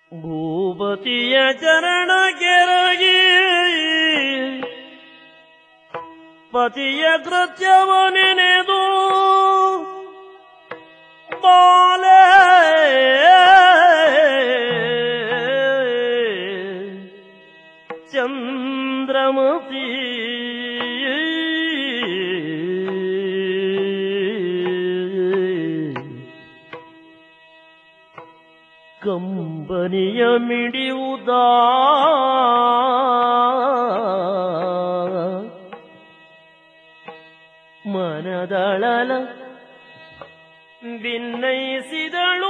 ಭೂಪತಿಯ ಚರಣ ಕೆರಗಿ ಪತಿಯ ಕೃತ್ಯವ ನೆನೆದು ಬಾಲೆ ಚಂದ್ರಮತಿ ಕಂಬನಿಯ ಮಿಡಿಯುವುದ ಮನದಳಲ ಭಿನ್ನಯಿಸಿದಳು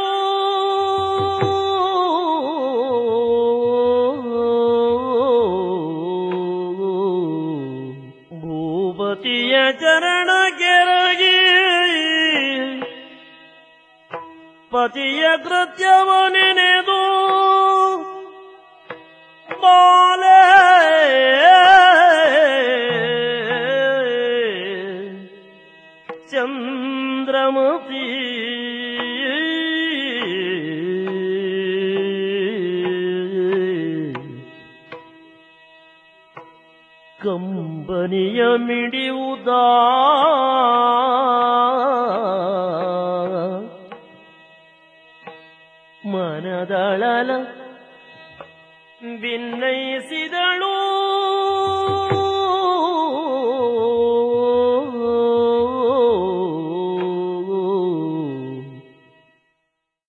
ಭೂಪತಿಯ ಚರಣ ಕೆರಗಿ ಪತಿಯ ಕೃತ್ಯವ ನೆನೆದು ಬಾಲೆ ಚಂದ್ರಮತಿ ಕಂಬನಿಯ ಮಿಡಿಯುವುದ ಮನದಳಲ ಭಿನ್ನಯಿಸಿದಳು